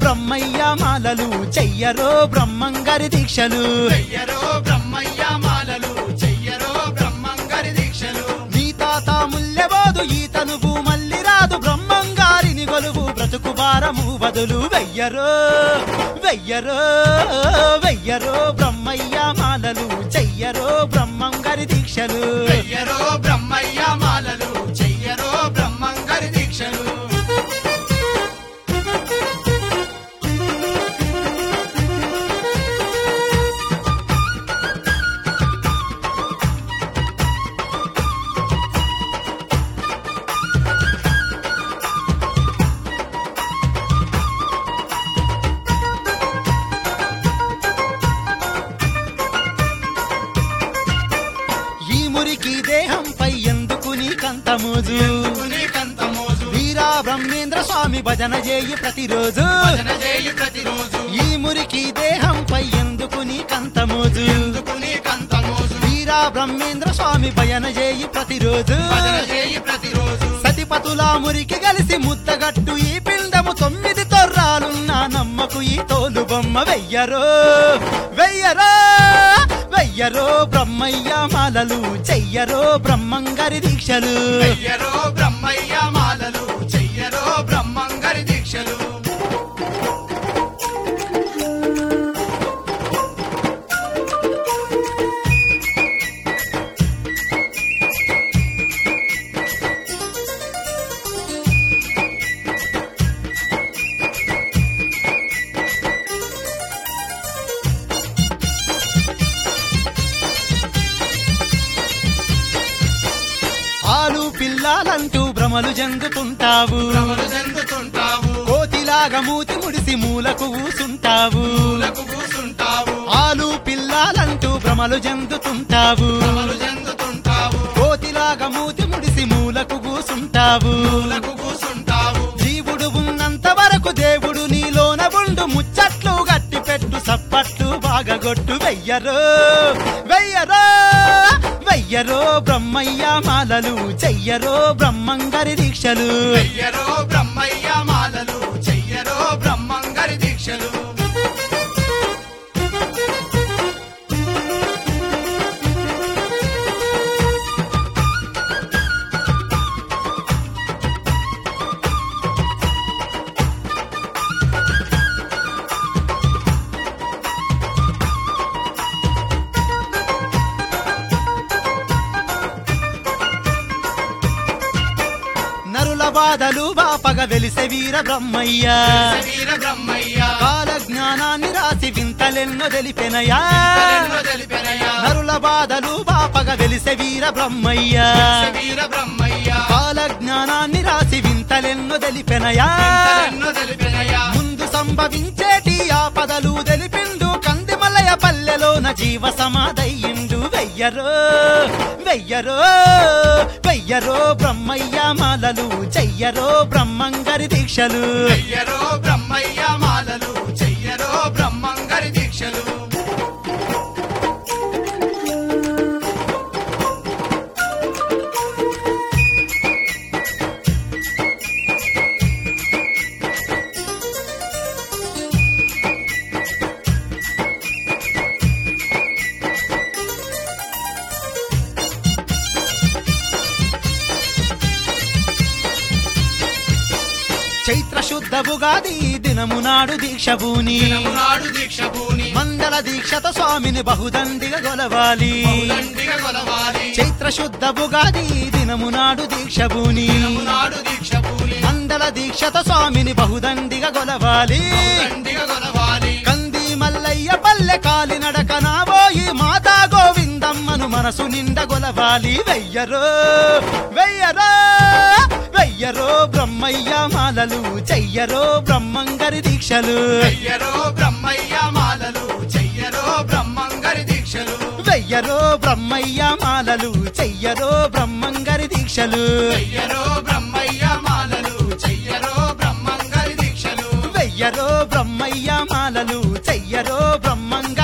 బ్రహ్మయ్య మాలలు చెయ్యరో బ్రహ్మంగారి దీక్షలు చెయ్యరో బ్రహ్మయ్య మాలలు చెయ్యరో బ్రహ్మంగారి దీక్షలు నీ తాత ముల్లెబోదు ఈతనువు మల్లి రాదు బ్రహ్మంగారిని గొలువు బ్రతుకు భారము బదులు వెయ్యరో వెయ్యరో వెయ్యరో బ్రహ్మయ్య మాలలు చెయ్యరో బ్రహ్మంగారి దీక్షలు చెయ్యరో బ్రహ్మయ్య మాలలు చెయ్యరో బ్రహ్మంగారి దీక్షలు ఈ మురికి దేహంపై ఎందుకు నీకంతమోజు నీకంత మోజు వీరా బ్రహ్మేంద్ర స్వామి భజన చేయి ప్రతిరోజు భజన చేయి ప్రతిరోజు ఈ మురికి దేహంపై ఎందుకు నీకంతమోజు ఎందుకు నీకంత మోజు వీరా బ్రహ్మేంద్ర స్వామి భజన చేయి ప్రతిరోజు భజన చేయి ప్రతిరోజు సతిపతుల మురికి కలిసి ముద్దగట్టు ఈ పిండము తొమ్మిది తొర్రాలున్న నమ్మకు ఈ తోలు బొమ్మ వెయ్యరో వెయ్యరో వెయ్యరో బ్రహ్మయ్య మాలలు చెయ్యరో బ్రహ్మంగారి దీక్షలు చెయ్యరో బ్రహ్మయ్య మాలలు చెయ్యరో బ్రహ్మంగారి దీక్షలు ఆలు పిల్లాలంటూ భ్రమలు చెందుతుంటావు భ్రమలు చెందుతుంటావు కోతిలాగా మూతి ముడిసి మూలకు కూసుంటావు పూలకు కూసుంటావు ఆలు పిల్లాలంటూ భ్రమలు చెందుతుంటావు భ్రమలు చెందుతుంటావు కోతిలాగా మూతి ముడిసి మూలకు కూసుంటావు పూలకు కూసుంటావు జీవుడు ఉన్నంత వరకు దేవుడు నీలోన ఉండు ముచ్చట్లు గట్టి పెట్టు సప్పట్లు బాగగొట్టు వెయ్యరో వెయ్యరో వెయ్యరో బ్రహ్మయ్య మాలలు చెయ్యరో బ్రహ్మంగారి దీక్షలు చెయ్యరో బ్రహ్మయ్య మాలలు చెయ్యరో బ్రహ్మంగారి దీక్షలు నరుల బాధలు బాపగ వెలిసె వీర బ్రహ్మయ్య వీర బ్రహ్మయ్య కాల జ్ఞానాన్ని రాసి వింతలెన్నో తెలిపెనయా కలెన్నో తెలిపెనయా నరుల బాధలు బాపగ వెలిసె వీర బ్రహ్మయ్య వీర బ్రహ్మయ్య కాల జ్ఞానాన్ని రాసి వింతలెన్నో తెలిపెనయా కలెన్నో తెలిపెనయా ముందు సంభవించేటి ఆపదలు తెలిపిండు కందిమలయ పల్లెలోన జీవ సమాధయ్యిండు వెయ్యరో వెయ్యరో వెయ్యరో బ్రహ్మయ్య మాలలు చెయ్యరో బ్రహ్మంగారి దీక్షలు చెయ్యరో బ్రహ్మయ్య మాలలు చెయ్యరో బ్రహ్మంగారి దీక్షలు చైత్ర శుద్ధ ఉగాది దినము నాడు దీక్ష భూని నాడు దీక్ష భూని మండల దీక్షతో స్వామిని బహుదండిగా గొలవాలి దండిగా కొలవాలి చైత్ర శుద్ధ ఉగాది దినము నాడు దీక్ష భూని నాడు దీక్ష భూని మండల దీక్షతో స్వామిని బహుదండిగా గొలవాలి దండిగా కొలవాలి కంది మల్లయ్య పల్లె కాలి నడక నాబోయి మాతా గోవిందమ్మను మనసు నిండ గొలవాలి వెయ్యరో వెయ్యరో వెయ్యరో బ్రహ్మయ్య మాలలు చెయ్యరో బ్రహ్మంగారి దీక్షలు చెయ్యరో బ్రహ్మయ్య మాలలు చెయ్యరో బ్రహ్మంగారి దీక్షలు వెయ్యరో బ్రహ్మయ్య మాలలు చెయ్యరో బ్రహ్మంగారి దీక్షలు చెయ్యరో బ్రహ్మయ్య మాలలు చెయ్యరో బ్రహ్మంగారి దీక్షలు వెయ్యరో బ్రహ్మయ్య మాలలు చెయ్యరో బ్రహ్మంగారి